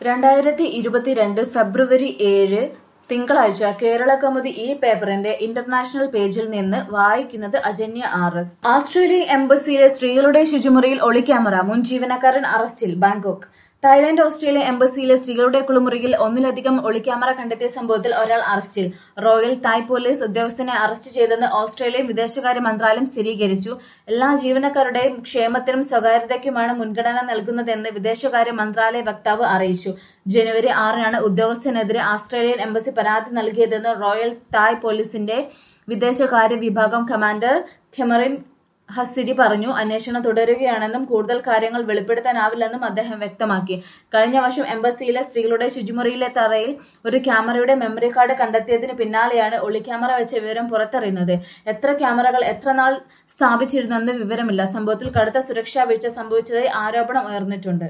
രണ്ടായിരത്തി ഇരുപത്തിരണ്ട് ഫെബ്രുവരി ഏഴ് തിങ്കളാഴ്ച കേരള കൗമുദി ഈ പേപ്പറിന്റെ ഇന്റർനാഷണൽ പേജിൽ നിന്ന് വായിക്കുന്നത് അജന്യ ആർ എസ് ആസ്ട്രേലിയൻ എംബസിയിലെ സ്ത്രീകളുടെ ശുചിമുറിയിൽ ഒളിക്യാമറ മുൻ ജീവനക്കാരൻ അറസ്റ്റിൽ ബാങ്കോക്ക് തായ്ലാന്റ് ഓസ്ട്രേലിയ എംബസിയിലെ സ്ത്രീകളുടെ കുളിമുറിയിൽ ഒന്നിലധികം ഒളിക്യാമറ കണ്ടെത്തിയ സംഭവത്തിൽ ഒരാൾ അറസ്റ്റിൽ റോയൽ തായ് പോലീസ് ഉദ്യോഗസ്ഥനെ അറസ്റ്റ് ചെയ്തെന്ന് ഓസ്ട്രേലിയൻ വിദേശകാര്യ മന്ത്രാലയം സ്ഥിരീകരിച്ചു എല്ലാ ജീവനക്കാരുടെയും ക്ഷേമത്തിനും സ്വകാര്യതയ്ക്കുമാണ് മുൻഗണന നൽകുന്നതെന്ന് വിദേശകാര്യ മന്ത്രാലയ വക്താവ് അറിയിച്ചു ജനുവരി ആറിനാണ് ഉദ്യോഗസ്ഥനെതിരെ ആസ്ട്രേലിയൻ എംബസി പരാതി നൽകിയതെന്ന് റോയൽ തായ് പോലീസിന്റെ വിദേശകാര്യ വിഭാഗം കമാൻഡർ ഖെമറിൻ ഹസിരി പറഞ്ഞു അന്വേഷണം തുടരുകയാണെന്നും കൂടുതൽ കാര്യങ്ങൾ വെളിപ്പെടുത്താനാവില്ലെന്നും അദ്ദേഹം വ്യക്തമാക്കി കഴിഞ്ഞ വർഷം എംബസിയിലെ സ്ത്രീകളുടെ ശുചിമുറിയിലെ തറയിൽ ഒരു ക്യാമറയുടെ മെമ്മറി കാർഡ് കണ്ടെത്തിയതിന് പിന്നാലെയാണ് ഒളിക്യാമറ വെച്ച വിവരം പുറത്തറിയുന്നത് എത്ര ക്യാമറകൾ എത്ര നാൾ സ്ഥാപിച്ചിരുന്നെന്ന് വിവരമില്ല സംഭവത്തിൽ കടുത്ത സുരക്ഷാ വീഴ്ച സംഭവിച്ചതായി ആരോപണം ഉയർന്നിട്ടുണ്ട്